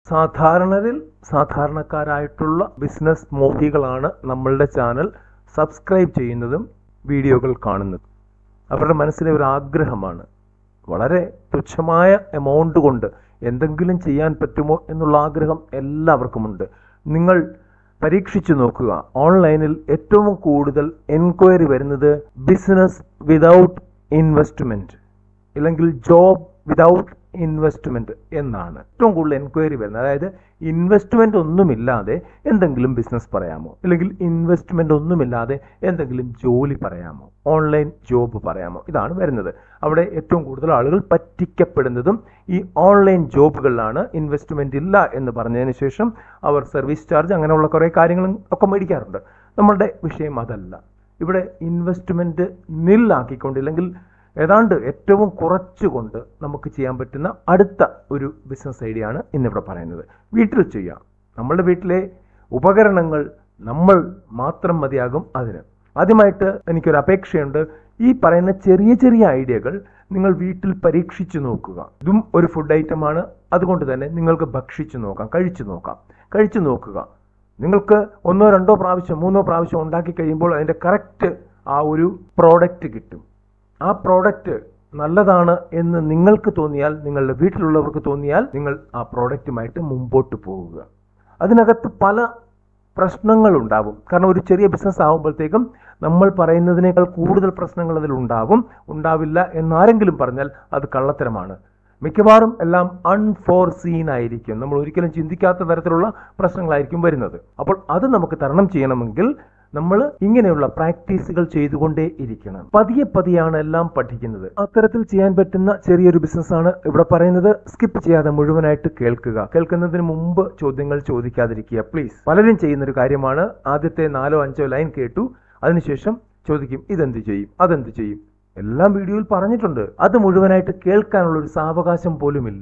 സാധാരണരിൽ സാധാരണക്കാരായിട്ടുള്ള ബിസിനസ് മോഹികളാണ് നമ്മളുടെ channel subscribe ചെയ്യുന്നതും വീഡിയോകൾ കാണുന്നതും അവരുടെ മനസ്സിലെ ഒരു ആഗ്രഹമാണ് വളരെ തുച്ഛമായ എമൗണ്ട് കൊണ്ട് എന്തെങ്കിലും ചെയ്യാൻ പറ്റുമോ എന്നുള്ള ആഗ്രഹം എല്ലാവർക്കുമുണ്ട് നിങ്ങൾ പരീക്ഷിച്ചു നോക്കുക ഓൺലൈനിൽ ഏറ്റവും കൂടുതൽ എൻക്വയറി വരുന്നത് ബിസിനസ് വിതൗട്ട് ഇൻവെസ്റ്റ്മെന്റ് അല്ലെങ്കിൽ ജോബ് വിതൗട്ട് ഇൻവെസ്റ്റ്മെന്റ് എന്നാണ് ഏറ്റവും കൂടുതൽ എൻക്വയറി വരുന്നത് അതായത് ഇൻവെസ്റ്റ്മെന്റ് ഒന്നുമില്ലാതെ എന്തെങ്കിലും ബിസിനസ് പറയാമോ അല്ലെങ്കിൽ ഇൻവെസ്റ്റ്മെന്റ് ഒന്നുമില്ലാതെ എന്തെങ്കിലും ജോലി പറയാമോ ഓൺലൈൻ ജോബ് പറയാമോ ഇതാണ് വരുന്നത് അവിടെ ഏറ്റവും കൂടുതൽ ആളുകൾ പറ്റിക്കപ്പെടുന്നതും ഈ ഓൺലൈൻ ജോബുകളിലാണ് ഇൻവെസ്റ്റ്മെന്റ് ഇല്ല എന്ന് പറഞ്ഞതിന് ശേഷം അവർ സർവീസ് ചാർജ് അങ്ങനെയുള്ള കുറേ കാര്യങ്ങളും ഒക്കെ മേടിക്കാറുണ്ട് നമ്മളുടെ വിഷയം അതല്ല ഇവിടെ ഇൻവെസ്റ്റ്മെന്റ് നില്ലാക്കിക്കൊണ്ട് ഇല്ലെങ്കിൽ ഏതാണ്ട് ഏറ്റവും കുറച്ചുകൊണ്ട് നമുക്ക് ചെയ്യാൻ പറ്റുന്ന അടുത്ത ഒരു ബിസിനസ് ഐഡിയ ആണ് ഇന്നിവിടെ പറയുന്നത് വീട്ടിൽ ചെയ്യാം നമ്മളുടെ വീട്ടിലെ ഉപകരണങ്ങൾ നമ്മൾ മാത്രം മതിയാകും അതിന് ആദ്യമായിട്ട് എനിക്കൊരു അപേക്ഷയുണ്ട് ഈ പറയുന്ന ചെറിയ ചെറിയ ഐഡിയകൾ നിങ്ങൾ വീട്ടിൽ പരീക്ഷിച്ചു നോക്കുക ഇതും ഒരു ഫുഡ് ഐറ്റമാണ് അതുകൊണ്ട് തന്നെ നിങ്ങൾക്ക് ഭക്ഷിച്ചു നോക്കാം കഴിച്ചു നോക്കാം കഴിച്ചു നോക്കുക നിങ്ങൾക്ക് ഒന്നോ രണ്ടോ പ്രാവശ്യം മൂന്നോ പ്രാവശ്യം ഉണ്ടാക്കി കഴിയുമ്പോൾ അതിൻ്റെ കറക്റ്റ് ആ ഒരു പ്രോഡക്റ്റ് കിട്ടും ആ പ്രോഡക്റ്റ് നല്ലതാണ് എന്ന് നിങ്ങൾക്ക് തോന്നിയാൽ നിങ്ങളുടെ വീട്ടിലുള്ളവർക്ക് തോന്നിയാൽ നിങ്ങൾ ആ പ്രോഡക്റ്റുമായിട്ട് മുമ്പോട്ട് പോകുക അതിനകത്ത് പല പ്രശ്നങ്ങൾ ഉണ്ടാവും കാരണം ഒരു ചെറിയ ബിസിനസ് ആകുമ്പോഴത്തേക്കും നമ്മൾ പറയുന്നതിനേക്കാൾ കൂടുതൽ പ്രശ്നങ്ങൾ അതിൽ ഉണ്ടാകും ഉണ്ടാവില്ല എന്നാരെങ്കിലും പറഞ്ഞാൽ അത് കള്ളത്തരമാണ് മിക്കവാറും എല്ലാം അൺഫോർസീൻ ആയിരിക്കും നമ്മൾ ഒരിക്കലും ചിന്തിക്കാത്ത തരത്തിലുള്ള പ്രശ്നങ്ങളായിരിക്കും വരുന്നത് അപ്പോൾ അത് നമുക്ക് തരണം ചെയ്യണമെങ്കിൽ നമ്മൾ ഇങ്ങനെയുള്ള പ്രാക്ടീസുകൾ ചെയ്തുകൊണ്ടേ ഇരിക്കണം പതിയെ പതിയാണ് എല്ലാം പഠിക്കുന്നത് അത്തരത്തിൽ ചെയ്യാൻ പറ്റുന്ന ചെറിയൊരു ബിസിനസ്സാണ് ഇവിടെ പറയുന്നത് സ്കിപ്പ് ചെയ്യാതെ മുഴുവനായിട്ട് കേൾക്കുക കേൾക്കുന്നതിന് മുമ്പ് ചോദ്യങ്ങൾ ചോദിക്കാതിരിക്കുക പ്ലീസ് പലരും ചെയ്യുന്ന ഒരു കാര്യമാണ് ആദ്യത്തെ നാലോ അഞ്ചോ ലൈൻ കേട്ടു അതിനുശേഷം ചോദിക്കും ഇതെന്ത് ചെയ്യും അതെന്ത് ചെയ്യും എല്ലാം വീഡിയോയിൽ പറഞ്ഞിട്ടുണ്ട് അത് മുഴുവനായിട്ട് കേൾക്കാനുള്ള ഒരു സാവകാശം പോലുമില്ല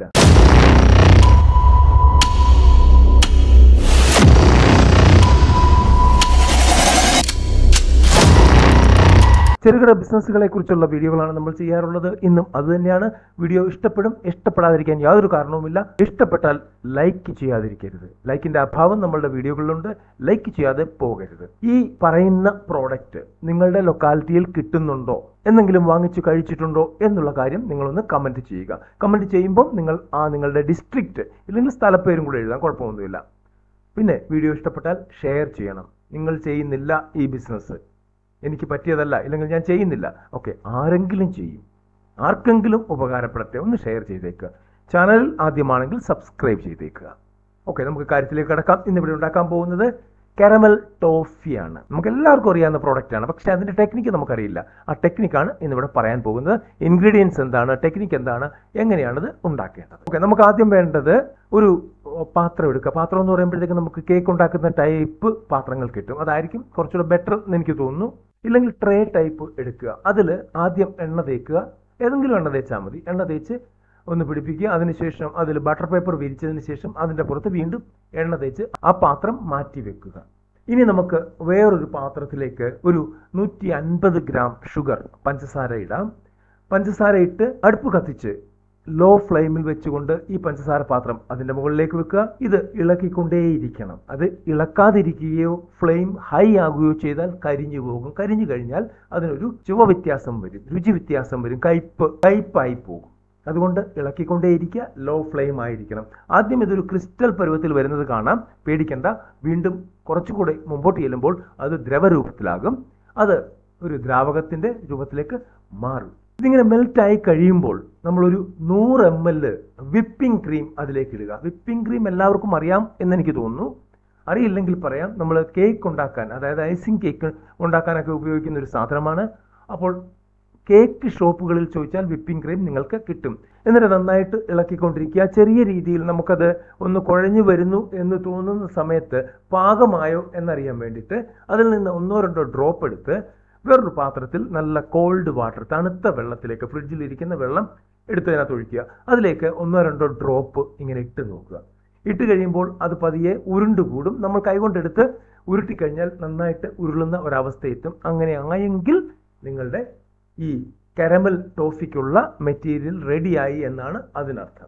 ചെറുകിട ബിസിനസ്സുകളെ കുറിച്ചുള്ള വീഡിയോകളാണ് നമ്മൾ ചെയ്യാറുള്ളത് ഇന്നും അത് തന്നെയാണ് വീഡിയോ ഇഷ്ടപ്പെടും ഇഷ്ടപ്പെടാതിരിക്കാൻ യാതൊരു കാരണവുമില്ല ഇഷ്ടപ്പെട്ടാൽ ലൈക്ക് ചെയ്യാതിരിക്കരുത് ലൈക്കിന്റെ അഭാവം നമ്മളുടെ വീഡിയോകളിലുണ്ട് ലൈക്ക് ചെയ്യാതെ പോകരുത് ഈ പറയുന്ന പ്രോഡക്റ്റ് നിങ്ങളുടെ ലൊക്കാലിറ്റിയിൽ കിട്ടുന്നുണ്ടോ എന്തെങ്കിലും വാങ്ങിച്ചു കഴിച്ചിട്ടുണ്ടോ എന്നുള്ള കാര്യം നിങ്ങളൊന്ന് കമന്റ് ചെയ്യുക കമന്റ് ചെയ്യുമ്പോൾ നിങ്ങൾ ആ നിങ്ങളുടെ ഡിസ്ട്രിക്റ്റ് ഇല്ലെങ്കിൽ സ്ഥലപ്പേരും കൂടെ എഴുതാൻ കുഴപ്പമൊന്നുമില്ല പിന്നെ വീഡിയോ ഇഷ്ടപ്പെട്ടാൽ ഷെയർ ചെയ്യണം നിങ്ങൾ ചെയ്യുന്നില്ല ഈ ബിസിനസ് എനിക്ക് പറ്റിയതല്ല ഇല്ലെങ്കിൽ ഞാൻ ചെയ്യുന്നില്ല ഓക്കെ ആരെങ്കിലും ചെയ്യും ആർക്കെങ്കിലും ഉപകാരപ്പെടട്ടെ ഒന്ന് ഷെയർ ചെയ്തേക്കുക ചാനൽ ആദ്യമാണെങ്കിൽ സബ്സ്ക്രൈബ് ചെയ്തേക്കുക ഓക്കെ നമുക്ക് കാര്യത്തിലേക്ക് കടക്കാം ഇന്നിവിടെ ഉണ്ടാക്കാൻ പോകുന്നത് കാരമൽ ടോഫിയാണ് നമുക്ക് എല്ലാവർക്കും അറിയാവുന്ന പ്രോഡക്റ്റ് ആണ് പക്ഷേ അതിന്റെ ടെക്നിക്ക് നമുക്കറിയില്ല ആ ടെക്നിക്കാണ് ഇന്നിവിടെ പറയാൻ പോകുന്നത് ഇൻഗ്രീഡിയൻസ് എന്താണ് ടെക്നിക്ക് എന്താണ് എങ്ങനെയാണിത് ഉണ്ടാക്കേണ്ടത് ഓക്കെ നമുക്ക് ആദ്യം വേണ്ടത് ഒരു പാത്രം എടുക്കുക പാത്രം എന്ന് പറയുമ്പോഴത്തേക്ക് നമുക്ക് കേക്ക് ഉണ്ടാക്കുന്ന ടൈപ്പ് പാത്രങ്ങൾ കിട്ടും അതായിരിക്കും കുറച്ചുകൂടെ ബെറ്റർ എന്ന് എനിക്ക് തോന്നുന്നു ഇല്ലെങ്കിൽ ട്രേ ടൈപ്പ് എടുക്കുക അതിൽ ആദ്യം എണ്ണ തേക്കുക ഏതെങ്കിലും എണ്ണ തേച്ചാൽ മതി എണ്ണ തേച്ച് ഒന്ന് പിടിപ്പിക്കുക അതിനുശേഷം അതിൽ ബട്ടർ പേപ്പർ വിരിച്ചതിന് ശേഷം അതിൻ്റെ പുറത്ത് വീണ്ടും എണ്ണ തേച്ച് ആ പാത്രം മാറ്റി വെക്കുക ഇനി നമുക്ക് വേറൊരു പാത്രത്തിലേക്ക് ഒരു നൂറ്റി അൻപത് ഗ്രാം ഷുഗർ പഞ്ചസാര ഇടാം പഞ്ചസാര ഇട്ട് അടുപ്പ് കത്തിച്ച് ലോ ഫ്ലെയിമിൽ വെച്ചുകൊണ്ട് ഈ പഞ്ചസാര പാത്രം അതിന്റെ മുകളിലേക്ക് വെക്കുക ഇത് ഇളക്കിക്കൊണ്ടേയിരിക്കണം അത് ഇളക്കാതിരിക്കുകയോ ഫ്ലെയിം ഹൈ ആകുകയോ ചെയ്താൽ കരിഞ്ഞു പോകും കരിഞ്ഞു കഴിഞ്ഞാൽ അതിനൊരു ചുവ വ്യത്യാസം വരും രുചി വ്യത്യാസം വരും കയ്പ് കയ്പായി പോകും അതുകൊണ്ട് ഇളക്കിക്കൊണ്ടേയിരിക്കുക ലോ ഫ്ലെയിം ആയിരിക്കണം ആദ്യം ഇതൊരു ക്രിസ്റ്റൽ പരുവത്തിൽ വരുന്നത് കാണാം പേടിക്കണ്ട വീണ്ടും കുറച്ചുകൂടെ മുമ്പോട്ട് ചെല്ലുമ്പോൾ അത് ദ്രവരൂപത്തിലാകും അത് ഒരു ദ്രാവകത്തിന്റെ രൂപത്തിലേക്ക് മാറും ഇതിങ്ങനെ മെൽറ്റ് ആയി കഴിയുമ്പോൾ നമ്മളൊരു നൂറ് എം എൽ വിപ്പിംഗ് ക്രീം അതിലേക്ക് ഇടുക വിപ്പിംഗ് ക്രീം എല്ലാവർക്കും അറിയാം എന്ന് എനിക്ക് തോന്നുന്നു അറിയില്ലെങ്കിൽ പറയാം നമ്മൾ കേക്ക് ഉണ്ടാക്കാൻ അതായത് ഐസിങ് കേക്ക് ഉണ്ടാക്കാനൊക്കെ ഉപയോഗിക്കുന്ന ഒരു സാധനമാണ് അപ്പോൾ കേക്ക് ഷോപ്പുകളിൽ ചോദിച്ചാൽ വിപ്പിംഗ് ക്രീം നിങ്ങൾക്ക് കിട്ടും എന്നിട്ട് നന്നായിട്ട് ഇളക്കിക്കൊണ്ടിരിക്കുക ചെറിയ രീതിയിൽ നമുക്കത് ഒന്ന് കുഴഞ്ഞു വരുന്നു എന്ന് തോന്നുന്ന സമയത്ത് പാകമായോ എന്നറിയാൻ വേണ്ടിയിട്ട് അതിൽ നിന്ന് ഒന്നോ രണ്ടോ ഡ്രോപ്പ് എടുത്ത് വേറൊരു പാത്രത്തിൽ നല്ല കോൾഡ് വാട്ടർ തണുത്ത വെള്ളത്തിലേക്ക് ഫ്രിഡ്ജിൽ ഇരിക്കുന്ന വെള്ളം എടുത്തതിനകത്ത് ഒഴിക്കുക അതിലേക്ക് ഒന്നോ രണ്ടോ ഡ്രോപ്പ് ഇങ്ങനെ ഇട്ട് നോക്കുക ഇട്ട് കഴിയുമ്പോൾ അത് പതിയെ ഉരുണ്ടുകൂടും നമ്മൾ കൈകൊണ്ടെടുത്ത് ഉരുട്ടിക്കഴിഞ്ഞാൽ നന്നായിട്ട് ഉരുളുന്ന ഒരവസ്ഥയെത്തും അങ്ങനെ ആയെങ്കിൽ നിങ്ങളുടെ ഈ കരമൽ ടോഫിക്കുള്ള മെറ്റീരിയൽ റെഡിയായി എന്നാണ് അതിനർത്ഥം ഈ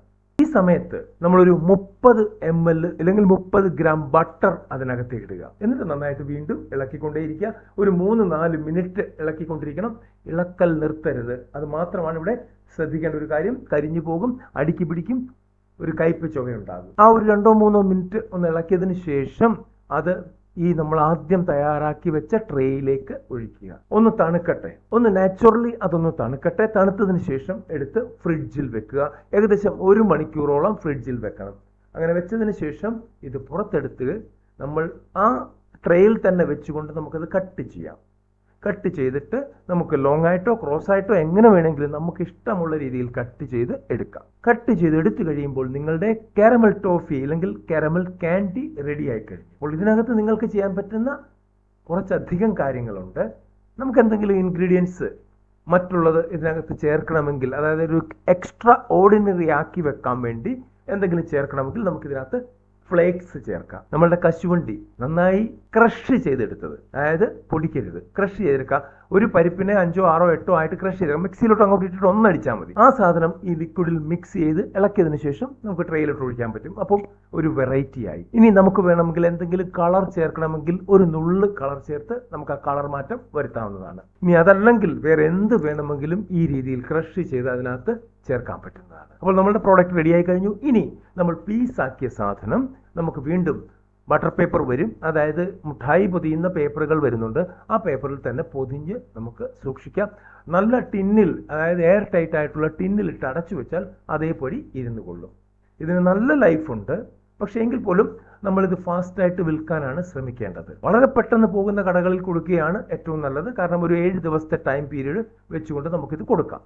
സമയത്ത് നമ്മളൊരു മുപ്പത് എം എൽ അല്ലെങ്കിൽ മുപ്പത് ഗ്രാം ബട്ടർ അതിനകത്ത് ഇടുക എന്നിട്ട് നന്നായിട്ട് വീണ്ടും ഇളക്കിക്കൊണ്ടേയിരിക്കുക ഒരു മൂന്ന് നാല് മിനിറ്റ് ഇളക്കിക്കൊണ്ടിരിക്കണം ഇളക്കൽ നിർത്തരുത് അത് മാത്രമാണ് ഇവിടെ ശ്രദ്ധിക്കേണ്ട ഒരു കാര്യം കരിഞ്ഞു പോകും അടുക്കി പിടിക്കും ഒരു കയ്പ് ചുവയുണ്ടാകും ആ ഒരു രണ്ടോ മൂന്നോ മിനിറ്റ് ഒന്ന് ഇളക്കിയതിന് ശേഷം അത് ഈ നമ്മൾ ആദ്യം തയ്യാറാക്കി വെച്ച ട്രേയിലേക്ക് ഒഴിക്കുക ഒന്ന് തണുക്കട്ടെ ഒന്ന് നാച്ചുറലി അതൊന്ന് തണുക്കട്ടെ തണുത്തതിന് ശേഷം എടുത്ത് ഫ്രിഡ്ജിൽ വെക്കുക ഏകദേശം ഒരു മണിക്കൂറോളം ഫ്രിഡ്ജിൽ വെക്കണം അങ്ങനെ വെച്ചതിന് ശേഷം ഇത് പുറത്തെടുത്ത് നമ്മൾ ആ ട്രേയിൽ തന്നെ വെച്ചുകൊണ്ട് നമുക്കത് കട്ട് ചെയ്യാം കട്ട് ചെയ്തിട്ട് നമുക്ക് ലോങ് ആയിട്ടോ ക്രോസ് ആയിട്ടോ എങ്ങനെ വേണമെങ്കിലും നമുക്ക് ഇഷ്ടമുള്ള രീതിയിൽ കട്ട് ചെയ്ത് എടുക്കാം കട്ട് ചെയ്ത് എടുത്തു കഴിയുമ്പോൾ നിങ്ങളുടെ കാരമൽ ടോഫി അല്ലെങ്കിൽ കാരമൽ ക്യാൻഡി റെഡി ആയി കഴിഞ്ഞു അപ്പോൾ ഇതിനകത്ത് നിങ്ങൾക്ക് ചെയ്യാൻ പറ്റുന്ന കുറച്ചധികം കാര്യങ്ങളുണ്ട് നമുക്ക് എന്തെങ്കിലും ഇൻഗ്രീഡിയൻസ് മറ്റുള്ളത് ഇതിനകത്ത് ചേർക്കണമെങ്കിൽ അതായത് ഒരു എക്സ്ട്രാ ഓർഡിനറി ആക്കി വെക്കാൻ വേണ്ടി എന്തെങ്കിലും ചേർക്കണമെങ്കിൽ നമുക്ക് ഇതിനകത്ത് ഫ്ലേക്സ് ചേർക്കാം നമ്മളുടെ കശുവണ്ടി നന്നായി ക്രഷ് ചെയ്തെടുത്തത് അതായത് പൊടിക്കരുത് ക്രഷ് ചെയ്തെടുക്കുക ഒരു പരിപ്പിനെ അഞ്ചോ ആറോ എട്ടോ ആയിട്ട് ക്രഷ് ചെയ്തെടുക്കാം മിക്സിയിലോട്ട് അങ്ങോട്ട് ഇട്ടിട്ട് ഒന്നടിച്ചാൽ മതി ആ സാധനം ഈ ലിക്വിഡിൽ മിക്സ് ചെയ്ത് ഇളക്കിയതിന് ശേഷം നമുക്ക് ട്രെയിലോട്ട് ഒഴിക്കാൻ പറ്റും അപ്പം ഒരു വെറൈറ്റി ആയി ഇനി നമുക്ക് വേണമെങ്കിൽ എന്തെങ്കിലും കളർ ചേർക്കണമെങ്കിൽ ഒരു നുള്ള് കളർ ചേർത്ത് നമുക്ക് ആ കളർ മാറ്റം വരുത്താവുന്നതാണ് ഇനി അതല്ലെങ്കിൽ വേറെ എന്ത് വേണമെങ്കിലും ഈ രീതിയിൽ ക്രഷ് ചെയ്ത് അതിനകത്ത് ചേർക്കാൻ പറ്റുന്നതാണ് അപ്പോൾ നമ്മുടെ പ്രോഡക്റ്റ് റെഡിയായി കഴിഞ്ഞു ഇനി നമ്മൾ പീസാക്കിയ സാധനം നമുക്ക് വീണ്ടും ബട്ടർ പേപ്പർ വരും അതായത് മുഠായി പൊതിയുന്ന പേപ്പറുകൾ വരുന്നുണ്ട് ആ പേപ്പറിൽ തന്നെ പൊതിഞ്ഞ് നമുക്ക് സൂക്ഷിക്കാം നല്ല ടിന്നിൽ അതായത് എയർ ടൈറ്റ് ആയിട്ടുള്ള ടിന്നിൽ ഇട്ട് അടച്ചു വെച്ചാൽ അതേപടി ഇരുന്ന് കൊള്ളും ഇതിന് നല്ല ലൈഫുണ്ട് പക്ഷേ എങ്കിൽ പോലും നമ്മളിത് ഫാസ്റ്റായിട്ട് വിൽക്കാനാണ് ശ്രമിക്കേണ്ടത് വളരെ പെട്ടെന്ന് പോകുന്ന കടകളിൽ കൊടുക്കുകയാണ് ഏറ്റവും നല്ലത് കാരണം ഒരു ഏഴ് ദിവസത്തെ ടൈം പീരീഡ് വെച്ചുകൊണ്ട് നമുക്കിത് കൊടുക്കാം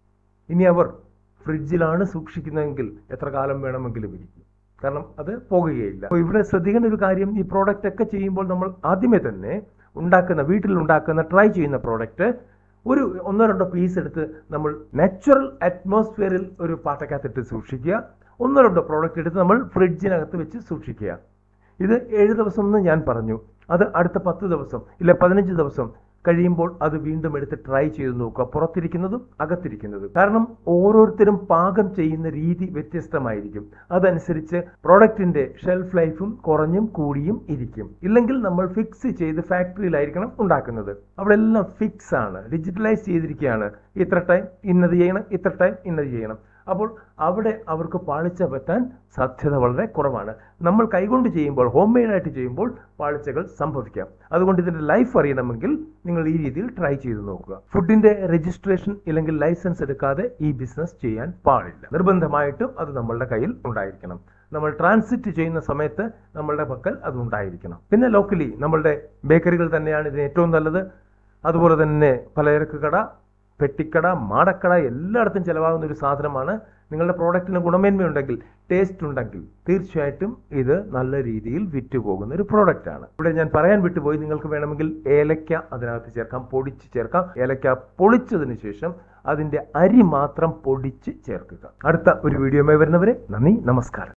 ഇനി അവർ ഫ്രിഡ്ജിലാണ് സൂക്ഷിക്കുന്നതെങ്കിൽ എത്ര കാലം വേണമെങ്കിലും ഇരിക്കും കാരണം അത് പോകുകയില്ല അപ്പോൾ ഇവിടെ ശ്രദ്ധിക്കേണ്ട ഒരു കാര്യം ഈ പ്രോഡക്റ്റ് ഒക്കെ ചെയ്യുമ്പോൾ നമ്മൾ ആദ്യമേ തന്നെ ഉണ്ടാക്കുന്ന വീട്ടിൽ ഉണ്ടാക്കുന്ന ട്രൈ ചെയ്യുന്ന പ്രോഡക്റ്റ് ഒരു ഒന്നോ രണ്ടോ പീസ് എടുത്ത് നമ്മൾ നാച്ചുറൽ അറ്റ്മോസ്ഫിയറിൽ ഒരു പാട്ടക്കകത്തിട്ട് സൂക്ഷിക്കുക ഒന്നോ രണ്ടോ പ്രോഡക്റ്റ് എടുത്ത് നമ്മൾ ഫ്രിഡ്ജിനകത്ത് വെച്ച് സൂക്ഷിക്കുക ഇത് ഏഴ് ദിവസം എന്ന് ഞാൻ പറഞ്ഞു അത് അടുത്ത പത്ത് ദിവസം ഇല്ല പതിനഞ്ച് ദിവസം കഴിയുമ്പോൾ അത് വീണ്ടും എടുത്ത് ട്രൈ ചെയ്ത് നോക്കുക പുറത്തിരിക്കുന്നതും അകത്തിരിക്കുന്നതും കാരണം ഓരോരുത്തരും പാകം ചെയ്യുന്ന രീതി വ്യത്യസ്തമായിരിക്കും അതനുസരിച്ച് പ്രോഡക്റ്റിന്റെ ഷെൽഫ് ലൈഫും കുറഞ്ഞും കൂടിയും ഇരിക്കും ഇല്ലെങ്കിൽ നമ്മൾ ഫിക്സ് ചെയ്ത് ഫാക്ടറിയിലായിരിക്കണം ഉണ്ടാക്കുന്നത് അവിടെ എല്ലാം ഫിക്സ് ആണ് ഡിജിറ്റലൈസ് ചെയ്തിരിക്കുകയാണ് ഇത്ര ടൈം ഇന്നത് ചെയ്യണം ഇത്ര ടൈം ഇന്നത് ചെയ്യണം അപ്പോൾ അവിടെ അവർക്ക് പാളിച്ച പറ്റാൻ സാധ്യത വളരെ കുറവാണ് നമ്മൾ കൈകൊണ്ട് ചെയ്യുമ്പോൾ ഹോം മെയ്ഡായിട്ട് ചെയ്യുമ്പോൾ പാളിച്ചകൾ സംഭവിക്കാം അതുകൊണ്ട് ഇതിന്റെ ലൈഫ് അറിയണമെങ്കിൽ നിങ്ങൾ ഈ രീതിയിൽ ട്രൈ ചെയ്ത് നോക്കുക ഫുഡിന്റെ രജിസ്ട്രേഷൻ ഇല്ലെങ്കിൽ ലൈസൻസ് എടുക്കാതെ ഈ ബിസിനസ് ചെയ്യാൻ പാടില്ല നിർബന്ധമായിട്ടും അത് നമ്മളുടെ കയ്യിൽ ഉണ്ടായിരിക്കണം നമ്മൾ ട്രാൻസിറ്റ് ചെയ്യുന്ന സമയത്ത് നമ്മളുടെ പക്കൽ അത് ഉണ്ടായിരിക്കണം പിന്നെ ലോക്കലി നമ്മളുടെ ബേക്കറികൾ തന്നെയാണ് ഇതിന് ഏറ്റവും നല്ലത് അതുപോലെ തന്നെ പലചരക്ക് കട പെട്ടിക്കട മാടക്കട എല്ലായിടത്തും ചിലവാകുന്ന ഒരു സാധനമാണ് നിങ്ങളുടെ പ്രോഡക്റ്റിന് ഗുണമേന്മയുണ്ടെങ്കിൽ ടേസ്റ്റ് ഉണ്ടെങ്കിൽ തീർച്ചയായിട്ടും ഇത് നല്ല രീതിയിൽ വിറ്റുപോകുന്ന ഒരു പ്രോഡക്റ്റ് ആണ് ഇവിടെ ഞാൻ പറയാൻ വിട്ടുപോയി നിങ്ങൾക്ക് വേണമെങ്കിൽ ഏലക്ക അതിനകത്ത് ചേർക്കാം പൊടിച്ച് ചേർക്കാം ഏലക്ക പൊളിച്ചതിന് ശേഷം അതിന്റെ അരി മാത്രം പൊടിച്ച് ചേർക്കുക അടുത്ത ഒരു വീഡിയോയുമായി വരുന്നവരെ നന്ദി നമസ്കാരം